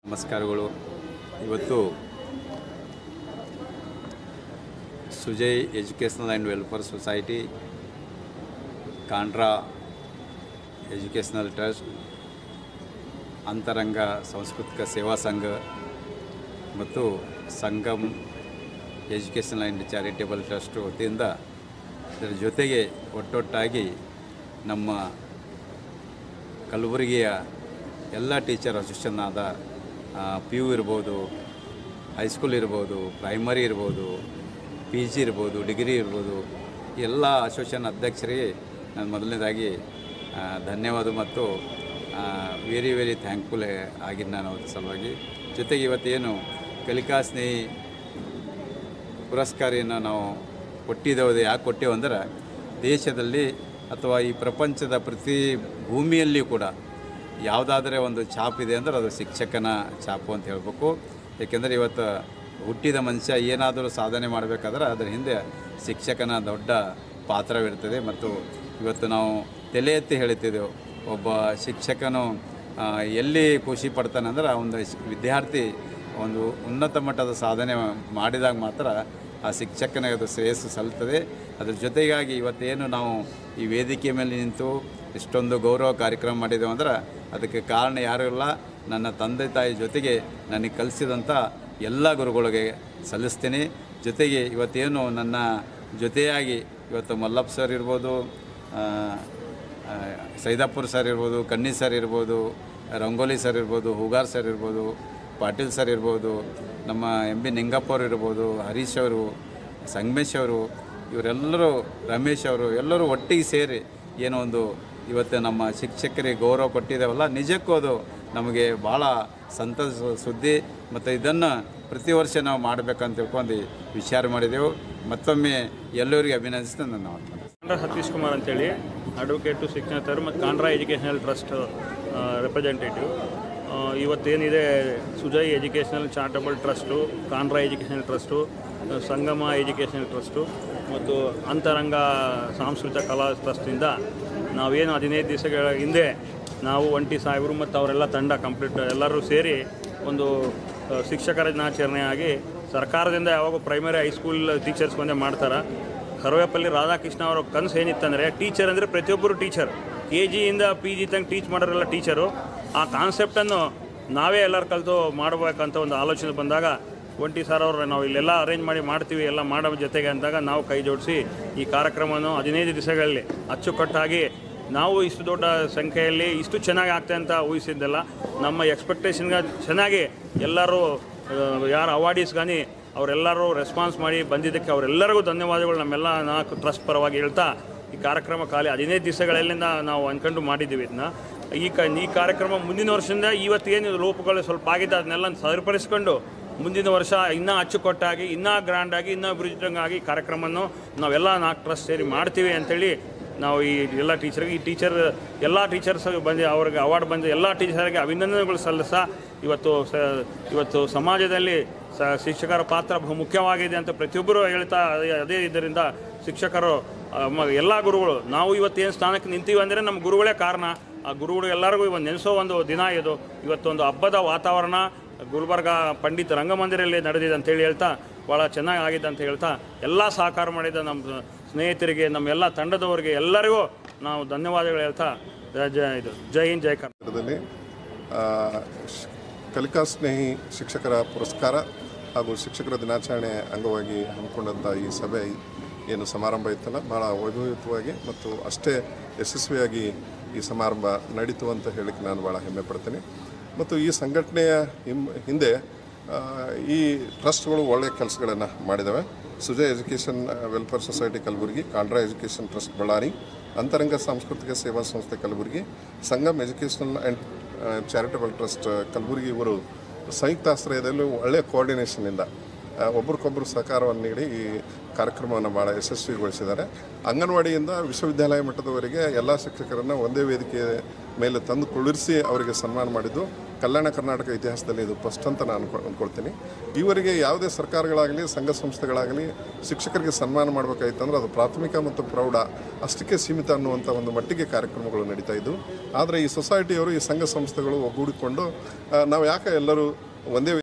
ನಮಸ್ಕಾರಗಳು ಇವತ್ತು Sujay educational and welfare society Kandra educational trust Antaranga Sanskritika Seva Sangha ಮತ್ತು Sangam educational and charitable trust ವತಿಯಿಂದ ಇದರ ಜೊತೆಗೆ ಒಟ್ಟೊಟ್ಟಾಗಿ ನಮ್ಮ ಕಲಬುರಗಿಯ ಎಲ್ಲ ಟೀಚರ್ ಅಸೋಸಿಯೇಷನ್ ಆದ ಪಿ ಯು ಇರ್ಬೋದು ಹೈಸ್ಕೂಲ್ ಇರ್ಬೋದು ಪ್ರೈಮರಿ ಇರ್ಬೋದು ಪಿ ಜಿ ಇರ್ಬೋದು ಡಿಗ್ರಿ ಇರ್ಬೋದು ಎಲ್ಲ ಅಸೋಸಿಯೇಷನ್ ಅಧ್ಯಕ್ಷರಿಗೆ ನಾನು ಮೊದಲನೇದಾಗಿ ಆ, ಧನ್ಯವಾದ ಮತ್ತು ವೆರಿ ವೆರಿ ಥ್ಯಾಂಕ್ಫುಲ್ ಆಗಿದ್ದು ನಾನು ಅದ್ರ ಸಲುವಾಗಿ ಜೊತೆಗೆ ಇವತ್ತೇನು ಕಲಿಕಾ ಸ್ನೇಹಿ ಪುರಸ್ಕಾರಿಯನ್ನು ನಾವು ಕೊಟ್ಟಿದ್ದೇವೆ ಯಾಕೆ ಕೊಟ್ಟೇವು ಅಂದ್ರೆ ದೇಶದಲ್ಲಿ ಅಥವಾ ಈ ಪ್ರಪಂಚದ ಪ್ರತಿ ಭೂಮಿಯಲ್ಲಿಯೂ ಕೂಡ ಯಾವುದಾದ್ರೆ ಒಂದು ಛಾಪ್ ಇದೆ ಅಂದ್ರೆ ಅದು ಶಿಕ್ಷಕನ ಛಾಪು ಅಂತ ಹೇಳಬೇಕು ಏಕೆಂದರೆ ಇವತ್ತು ಹುಟ್ಟಿದ ಮನುಷ್ಯ ಏನಾದರೂ ಸಾಧನೆ ಮಾಡಬೇಕಾದ್ರೆ ಅದರ ಹಿಂದೆ ಶಿಕ್ಷಕನ ದೊಡ್ಡ ಪಾತ್ರವಿರ್ತದೆ ಮತ್ತು ಇವತ್ತು ನಾವು ತಲೆ ಎತ್ತಿ ಹೇಳುತ್ತಿದ್ದೆವು ಒಬ್ಬ ಶಿಕ್ಷಕನು ಆ, ಎಲ್ಲಿ ಖುಷಿ ಪಡ್ತಾನೆ ಅಂದ್ರೆ ಒಂದು ಶ್- ವಿದ್ಯಾರ್ಥಿ ಒಂದು ಉನ್ನತ ಮಟ್ಟದ ಸಾಧನೆ ಮಾಡಿದಾಗ ಮಾತ್ರ ಆ ಶಿಕ್ಷಕನಿಗೆ ಅದು ಶ್ರೇಯಸ್ಸು ಸಲ್ತದೆ ಅದ್ರ ಜೊತೆಗಾಗಿ ಇವತ್ತೇನು ನಾವು ಈ ವೇದಿಕೆ ಮೇಲೆ ನಿಂತು ಇಷ್ಟೊಂದು ಗೌರವ ಕಾರ್ಯಕ್ರಮ ಮಾಡಿದ್ದೇವೆ ಅಂದ್ರೆ ಅದಕ್ಕೆ ಕಾರಣ ಯಾರೂ ಇಲ್ಲ ನನ್ನ ತಂದೆ ತಾಯಿ ಜೊತೆಗೆ ನನಗೆ ಕಲಿಸಿದಂಥ ಎಲ್ಲ ಗುರುಗಳಿಗೆ ಸಲ್ಲಿಸ್ತೀನಿ ಜೊತೆಗೆ ಇವತ್ತೇನು ನನ್ನ ಜೊತೆಯಾಗಿ ಇವತ್ತು ಮಲ್ಲಪ್ಪ ಸರ್ ಇರ್ಬೋದು ಆ, ಆ, ಸೈದಾಪುರ್ ಸರ್ ಇರ್ಬೋದು ಕಣ್ಣಿ ಸರ್ ಇರ್ಬೋದು ರಂಗೋಲಿ ಸರ್ ಇರ್ಬೋದು ಹೂಗಾರ್ ಸರ್ ಇರ್ಬೋದು ಪಾಟೀಲ್ ಸರ್ ಇರ್ಬೋದು ನಮ್ಮ ಎಂ ಬಿ ನಿಂಗಪ್ಪ ಅವರು ಇರ್ಬೋದು ಹರೀಶ್ ಅವರು ಸಂಗಮೇಶ್ ಅವರು ಇವರೆಲ್ಲರೂ ರಮೇಶ್ ಅವರು ಎಲ್ಲರೂ ಒಟ್ಟಿಗೆ ಸೇರಿ ಏನೋ ಒಂದು ಇವತ್ತು ನಮ್ಮ ಶಿಕ್ಷಕರಿಗೆ ಗೌರವ ಕೊಟ್ಟಿದ್ದೇವಲ್ಲ ನಿಜಕ್ಕೂ ಅದು ನಮಗೆ ಭಾಳ ಸಂತಸ ಸುದ್ದಿ ಮತ್ತು ಇದನ್ನು ಪ್ರತಿ ವರ್ಷ ನಾವು ಮಾಡಬೇಕಂತ ತಿಳ್ಕೊಂಡು ವಿಚಾರ ಮಾಡಿದೆವು ಮತ್ತೊಮ್ಮೆ ಎಲ್ಲರಿಗೂ ಅಭಿನಂದಿಸ್ತಾ ನನ್ನ ಮಾತು ಕಾಂಡ್ರಾ ಸತೀಶ್ ಕುಮಾರ್ ಅಂತೇಳಿ ಅಡ್ವೊಕೇಟು ಶಿಕ್ಷಣತರು ಮತ್ತು ಕಾಂಡ್ರಾ ಎಜುಕೇಷನಲ್ ಟ್ರಸ್ಟ್ ರೆಪ್ರೆಸೆಂಟೇಟಿವ್ ಇವತ್ತೇನಿದೆ Sujay educational charitable trust Kandra educational trust ಆ, ಸಂಗಮ ಎಜುಕೇಷನಲ್ ಟ್ರಸ್ಟು ಮತ್ತು ಅಂತರಂಗ ಸಾಂಸ್ಕೃತಿಕ ಕಲಾ ಟ್ರಸ್ಟಿಂದ ನಾವೇನು ಹದಿನೈದು ದಿವಸಗಳ ಹಿಂದೆ ನಾವು ಒಂಟಿ ಸಾಹೇಬರು ಮತ್ತು ಅವರೆಲ್ಲ ತಂಡ ಕಂಪ್ಲೀಟ್ ಎಲ್ಲರೂ ಸೇರಿ ಒಂದು ಆ, ಶಿಕ್ಷಕರ ದಿನಾಚರಣೆ ಆಗಿ ಸರ್ಕಾರದಿಂದ ಯಾವಾಗ ಪ್ರೈಮರಿ ಹೈಸ್ಕೂಲ್ ಟೀಚರ್ಸ್ ಬಂದೇ ಮಾಡ್ತಾರೆ ಸರ್ವೇಪಲ್ಲಿ ರಾಧಾಕೃಷ್ಣ ಅವರ ಕನಸು ಏನಿತ್ತಂದರೆ ಟೀಚರ್ ಅಂದರೆ ಪ್ರತಿಯೊಬ್ಬರು ಟೀಚರ್ ಕೆ ಜಿಯಿಂದ ಪಿ ಜಿ ತನಕ ಟೀಚ್ ಮಾಡೋರೆಲ್ಲ ಟೀಚರು ಆ ಕಾನ್ಸೆಪ್ಟನ್ನು ನಾವೇ ಎಲ್ಲರೂ ಕಲಿತು ಮಾಡಬೇಕಂತ ಒಂದು ಆಲೋಚನೆ ಬಂದಾಗ ಒಂಟಿ ಸರ್ ಅವರು ನಾವು ಇಲ್ಲೆಲ್ಲ ಅರೇಂಜ್ ಮಾಡಿ ಮಾಡ್ತೀವಿ ಎಲ್ಲ ಮಾಡೋ ಜೊತೆಗೆ ಅಂದಾಗ ನಾವು ಕೈ ಜೋಡಿಸಿ ಈ ಕಾರ್ಯಕ್ರಮವನ್ನು ಹದಿನೈದು ದಿವಸಗಳಲ್ಲಿ ಅಚ್ಚುಕಟ್ಟಾಗಿ ನಾವು ಇಷ್ಟು ದೊಡ್ಡ ಸಂಖ್ಯೆಯಲ್ಲಿ ಇಷ್ಟು ಚೆನ್ನಾಗಿ ಆಗ್ತದೆ ಅಂತ ಊಹಿಸಿದ್ದೆಲ್ಲ ನಮ್ಮ ಎಕ್ಸ್ಪೆಕ್ಟೇಷನ್ಗೆ ಚೆನ್ನಾಗಿ ಎಲ್ಲರೂ ಆ, ಯಾರು ಅವಾರ್ಡೀಸ್ కానీ ಅವರೆಲ್ಲರೂ ರೆಸ್ಪಾನ್ಸ್ ಮಾಡಿ ಬಂದಿದ್ದಕ್ಕೆ ಅವರೆಲ್ಲರಿಗೂ ಧನ್ಯವಾದಗಳು ನಮ್ಮೆಲ್ಲ ನಾಲ್ಕು ಟ್ರಸ್ಟ್ ಪರವಾಗಿ ಹೇಳ್ತಾ ಈ ಕಾರ್ಯಕ್ರಮ ಖಾಲಿ ಹದಿನೈದು ದಿವಸಗಳಲ್ಲಿಂದ ನಾವು ಅನ್ಕೊಂಡು ಮಾಡಿದ್ದೀವಿ ಇದನ್ನ ಈ ಕ ಈ ಕಾರ್ಯಕ್ರಮ ಮುಂದಿನ ವರ್ಷದಿಂದ ಇವತ್ತೇನು ಲೋಪಗಳು ಸ್ವಲ್ಪ ಆಗಿದೆ ಅದನ್ನೆಲ್ಲ ಸರಿಪಡಿಸ್ಕೊಂಡು ಮುಂದಿನ ವರ್ಷ ಇನ್ನೂ ಅಚ್ಚುಕಟ್ಟಾಗಿ ಇನ್ನೂ ಗ್ರ್ಯಾಂಡಾಗಿ ಇನ್ನೂ ಅಭಿವೃದ್ಧಿಯಾಗಿ ಕಾರ್ಯಕ್ರಮವನ್ನು ನಾವೆಲ್ಲ ನಾಲ್ಕು ಟ್ರಸ್ಟ್ ಸೇರಿ ಮಾಡ್ತೀವಿ ಅಂತೇಳಿ ನಾವು ಈ ಎಲ್ಲ ಟೀಚರ್ಗೆ ಈ ಟೀಚರ್ ಎಲ್ಲ ಟೀಚರ್ಸ್ ಬಂದು ಅವ್ರಿಗೆ ಅವಾರ್ಡ್ ಬಂದ ಎಲ್ಲ ಟೀಚರ್ಗೆ ಅಭಿನಂದನೆಗಳು ಸಲ್ಲಿಸ ಇವತ್ತು ಸ ಇವತ್ತು ಸಮಾಜದಲ್ಲಿ ಸ ಶಿಕ್ಷಕರ ಪಾತ್ರ ಬಹು ಮುಖ್ಯವಾಗಿದೆ ಅಂತ ಪ್ರತಿಯೊಬ್ಬರು ಹೇಳ್ತಾ ಅದೇ- ಅದೇ ಇದರಿಂದ ಶಿಕ್ಷಕರು ಆ, ಮ- ಎಲ್ಲ ಗುರುಗಳು ನಾವು ಇವತ್ತೇನು ಸ್ಥಾನಕ್ಕೆ ನಿಂತೀವಿ ಅಂದರೆ ನಮ್ಮ ಗುರುಗಳೇ ಕಾರಣ ಆ ಗುರುಗಳು ಎಲ್ಲರಿಗೂ ಇವತ್ತು ನೆನೆಸೋ ಒಂದು ದಿನ ಇದು ಇವತ್ತೊಂದು ಹಬ್ಬದ ವಾತಾವರಣ ಗುಲ್ಬರ್ಗ ಪಂಡಿತ್ ರಂಗಮಂದಿರಲ್ಲಿ ನಡೆದಿದೆ ಅಂತೇಳಿ ಹೇಳ್ತಾ ಭಾಳ ಚೆನ್ನಾಗಿ ಆಗಿದೆ ಅಂತ ಹೇಳ್ತಾ ಎಲ್ಲ ಸಹಕಾರ ಮಾಡಿದ ನಮ್ಮ ಸ್ನೇಹಿತರಿಗೆ ನಮ್ಮ ಎಲ್ಲ ತಂಡದವರಿಗೆ ಎಲ್ಲರಿಗೂ ನಾವು ಧನ್ಯವಾದಗಳು ಹೇಳ್ತಾ ಜ- ಜ ಇದು ಜೈ ಹಿಂದ್ ಜೈ ಕರ್ನಾಟಕ ಕ್ಷೇತ್ರದಲ್ಲಿ ಆ, ಶ್- ಕಲಿಕಾ ಸ್ನೇಹಿ ಶಿಕ್ಷಕರ ಪುರಸ್ಕಾರ ಹಾಗೂ ಶಿಕ್ಷಕರ ದಿನಾಚರಣೆ ಅಂಗವಾಗಿ ಹಮ್ಮಿಕೊಂಡಂಥ ಈ ಸಭೆ ಏನು ಸಮಾರಂಭ ಇತ್ತಲ್ಲ ಭಾಳ ವೈಭವಯುತವಾಗಿ ಮತ್ತು ಅಷ್ಟೇ ಯಶಸ್ವಿಯಾಗಿ ಈ ಸಮಾರಂಭ ನಡೀತು ಅಂತ ಹೇಳಿಕ್ಕೆ ನಾನು ಭಾಳ ಹೆಮ್ಮೆ ಪಡ್ತೀನಿ ಮತ್ತು ಈ ಸಂಘಟನೆಯ ಹಿಂ ಹಿಂದೆ ಆ, ಈ ಟ್ರಸ್ಟ್ಗಳು ಒಳ್ಳೆಯ ಕೆಲಸಗಳನ್ನು ಮಾಡಿದ್ದಾವೆ Sujay education welfare society Kalaburagi Kandra education trust Ballari Antaranga Sanskritika Seva ಸಂಸ್ಥೆ Kalaburagi Sangam educational and charitable trust Kalaburagi ಇವರು ಸಂಯುಕ್ತ ಆಶ್ರಯದಲ್ಲಿ ಒಳ್ಳೆಯ ಕೋಆರ್ಡಿನೇಷನ್ನಿಂದ ಆ, ಒಬ್ರಿಗೊಬ್ಬರು ಸಹಕಾರವನ್ನು ನೀಡಿ ಈ ಕಾರ್ಯಕ್ರಮವನ್ನು ಭಾಳ ಯಶಸ್ವಿಗೊಳಿಸಿದ್ದಾರೆ ಅಂಗನವಾಡಿಯಿಂದ ವಿಶ್ವವಿದ್ಯಾಲಯ ಮಟ್ಟದವರೆಗೆ ಎಲ್ಲ ಶಿಕ್ಷಕರನ್ನು ಒಂದೇ ವೇದಿಕೆ ಮೇಲೆ ತಂದು ಕುಳ್ಳಿರಿಸಿ ಅವರಿಗೆ ಸನ್ಮಾನ ಮಾಡಿದ್ದು ಕಲ್ಯಾಣ ಕರ್ನಾಟಕ ಇತಿಹಾಸದಲ್ಲಿ ಇದು ಫಸ್ಟ್ ಅಂತ ನಾನು ಅನ್ಕೊ ಅಂದ್ಕೊಳ್ತೀನಿ ಈವರೆಗೆ ಯಾವುದೇ ಸರ್ಕಾರಗಳಾಗಲಿ ಸಂಘ ಸಂಸ್ಥೆಗಳಾಗಲಿ ಶಿಕ್ಷಕರಿಗೆ ಸನ್ಮಾನ ಮಾಡಬೇಕಾಯ್ತಂದ್ರೆ ಅದು ಪ್ರಾಥಮಿಕ ಮತ್ತು ಪ್ರೌಢ ಅಷ್ಟಕ್ಕೆ ಸೀಮಿತ ಅನ್ನುವಂಥ ಒಂದು ಮಟ್ಟಿಗೆ ಕಾರ್ಯಕ್ರಮಗಳು ನಡೀತಾ ಇದ್ದವು ಆದರೆ ಈ ಸೊಸೈಟಿಯವರು ಈ ಸಂಘ ಸಂಸ್ಥೆಗಳು ಒಗ್ಗೂಡಿಕೊಂಡು ಆ, ನಾವು ಯಾಕೆ ಎಲ್ಲರೂ ಒಂದೇ